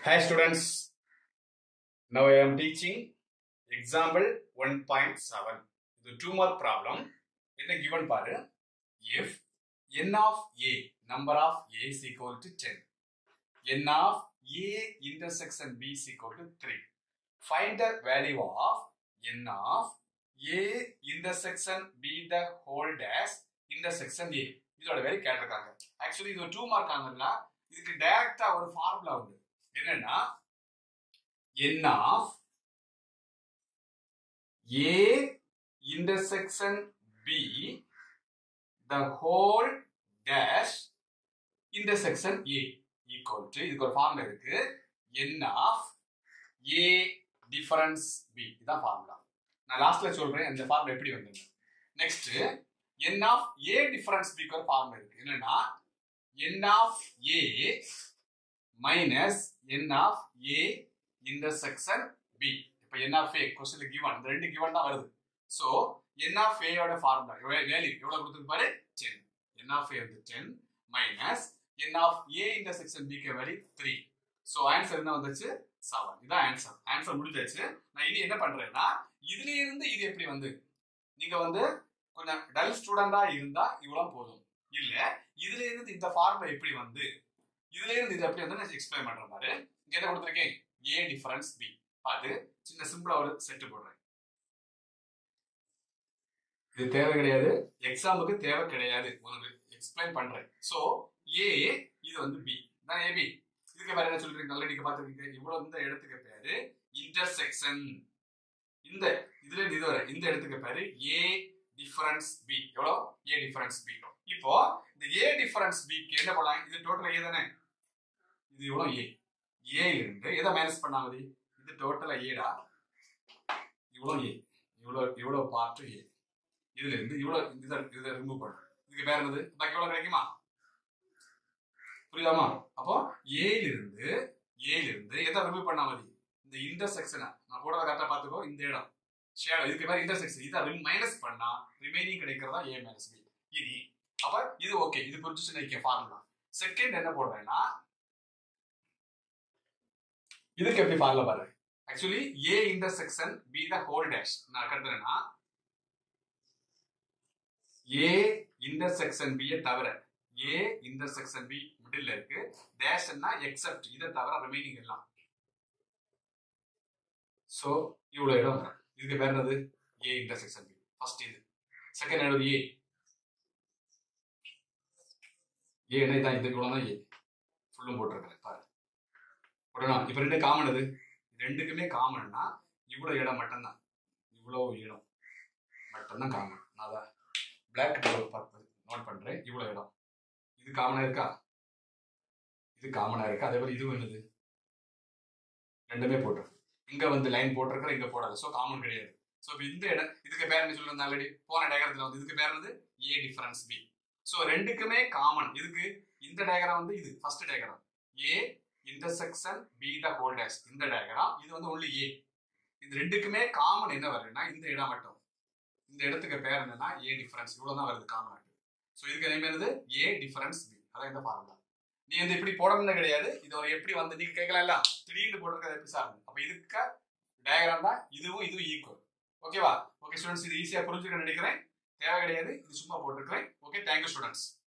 Hi students, now I am teaching example 1.7. இது two mark problem. என்ன given பாரு if n of a number of a is equal to 10 n of a intersection b is equal to 3 find the value of n of a intersection b the whole dash intersection a இதோட வேலை கேட்டிருக்காங்க actually இது two mark ஆனதுல இதுக்கு டைரக்டா ஒரு formula உண்டு என்னன்னா n of a intersection b the whole dash intersection a equal to இதுக்கு ஒரு ஃபார்முலா இருக்கு n of a difference b இதான் ஃபார்முலா நான் லாஸ்ட்ல சொல்றேன் அந்த ஃபார்முலா எப்படி வந்தது next n of a difference b க்கு ஒரு ஃபார்முலா இருக்கு என்னன்னா n of a minus n of a intersection b இப்போ n of a கொஸ்டின்ல given இந்த ரெண்டு given தான் வருது சோ n of a யோட ஃபார்முலா வேல்யூ எவ்வளவு கொடுத்திருக்கு பாரு 10 n of a வந்து 10 minus n of a intersection b க்கு வேல்யூ 3 சோ ஆன்சர் என்ன வந்துச்சு 7 இதான் ஆன்சர் ஆன்சர் முடிஞ்சாச்சு நான் இனி என்ன பண்றேன்னா இதுல இருந்து இது எப்படி வந்து நீங்க வந்து கொஞ்சம் டல் ஸ்டூடெண்டா இருந்தா இவ்வளவு போதும் இல்ல இதுல இருந்து இந்த ஃபார்முலா எப்படி வந்து இதுல இருந்து இது எப்படி வந்து நான் எக்ஸ்பிளைன் பண்ற மாதிரி இங்க என்ன கொடுத்துருக்கேன் ஏ டிஃபரன்ஸ் பி அது சின்ன சிம்பிளா ஒரு செட் போடுறேன் இது தேவை கிடையாது எக்ஸாமுக்கு தேவை கிடையாது உனக்கு எக்ஸ்பிளைன் பண்றேன் சோ ஏ இது வந்து பி தான் ஏபி இதுக்கு வேற என்ன சொல்றீங்க நல்லா நீங்க பாத்துருக்கீங்க இவ்வளவு இந்த இடத்துக்கு பேரு இன்டர்செக்ஷன் இந்த இதுல இருந்து இது வரை இந்த இடத்துக்கு பேரு ஏ டிஃபரன்ஸ் பி எவ்வளோ ஏ டிஃபரன்ஸ் பி இப்போ இந்த ஏ டிஃபரன்ஸ் பிக்கு என்ன பண்ணலாம் இது டோட்டல் ஏ தானே இது இவ்வளோ ஏ ஏ இருந்து எதை மைனஸ் பண்ணாமதி இது டோட்டலா ஏடா இவ்வளோ ஏ இவ்வளோ இவ்வளோ பார்ட் ஏ இதுல இருந்து இவ்வளோ இதை இதை ரிமூவ் பண்ணும் இதுக்கு பேர் என்னது பாக்கி எவ்வளோ கிடைக்குமா புரியுதாமா அப்போ ஏல இருந்து ஏல இருந்து எதை ரிமூவ் பண்ணாமதி இந்த இன்டர்செக்ஷனை நான் போடுறத கரெக்டாக பார்த்துக்கோ இந்த இடம் ஷேடோ இதுக்கு பேர் இன்டர்செக்ஷன் இதை மைனஸ் பண்ணா ரிமைனிங் கிடைக்கிறதா ஏ மைனஸ் பி இனி அப்ப இது ஓகே இது புரிஞ்சுச்சு நினைக்க ஃபார்முலா செகண்ட் என்ன போடுறேன்னா இதுக்கு எப்படி ஃபார்முலா பாரு actually A intersection B the whole dash நான் கட்டுறேன்னா ஏ இன்டர்செக்ஷன் பியை தவிர ஏ இன்டர்செக்ஷன் பி மிடில் இருக்கு டேஷ்னா எக்ஸப்ட் இதை தவிர ரிமைனிங் எல்லாம் சோ இவ்வளவு இடம் வரும் இதுக்கு பேர் என்னது ஏ இன்டர்செக்ஷன் பி ஃபர்ஸ்ட் இது செகண்ட் என்னது ஏ ஏ என்ன இதான் இதுக்கு இவ்வளவு தான் ஏ ஃபுல்லும் போட்டிருக்கிறேன் பாரு உடனே இப்போ ரெண்டு காமன் இது ரெண்டுக்குமே காமன்னா இவ்வளவு இடம் மட்டும்தான் இவ்வளவு இடம் மட்டும்தான் காமன் நான் அதை பிளாக் பார்த்து நோட் பண்றேன் இவ்வளவு இடம் இது காமனா இருக்கா இது காமனா இருக்கு அதே மாதிரி இதுவும் என்னது ரெண்டுமே போட்டிருக்கு இங்க வந்து லைன் போட்டிருக்கிற இங்க போடாது ஸோ காமன் கிடையாது ஸோ இப்போ இந்த இடம் இதுக்கு பேர் என்ன சொல்லிருந்தேன் ஆல்ரெடி போன டயக்ராமத்தில் வந்து இதுக்கு பேர் வந்து ஏ டிஃபரன்ஸ் பி ஸோ ரெண்டுக்குமே காமன் இதுக்கு இந்த டயக்ராம் வந்து இது first diagram A intersection B the whole dash இந்த டயக்ராம் இது வந்து ஒன்லி ஏ இது ரெண்டுக்குமே காமன் என்ன வருதுன்னா இந்த இடம் மட்டும் இந்த இடத்துக்கு பேர் என்னன்னா ஏ டிஃபரன்ஸ் இவ்வளவு தான் வருது காமன் ஆட்டு ஸோ இதுக்கு என்ன வருது ஏ டிஃபரன்ஸ் பி அதான் இந்த ஃபார்முலா நீ வந்து இப்படி போடணும்னு கிடையாது இது ஒரு எப்படி வந்து நீங்க கேட்கல திடீர்னு போட்டிருக்கிறது எப்படி சார் அப்ப இதுக்கு டயக்ராம் தான் இதுவும் இதுவும் ஈக்குவல் ஓகேவா ஓகே ஸ்டூடெண்ட்ஸ் இது ஈஸியா புரிஞ்சுக்க நினைக்கிறேன் தேவை கிடையாது இது சும்மா போட்டிருக்கிறேன் ஓகே தேங்க்யூ ஸ்டூடெண்ட்ஸ்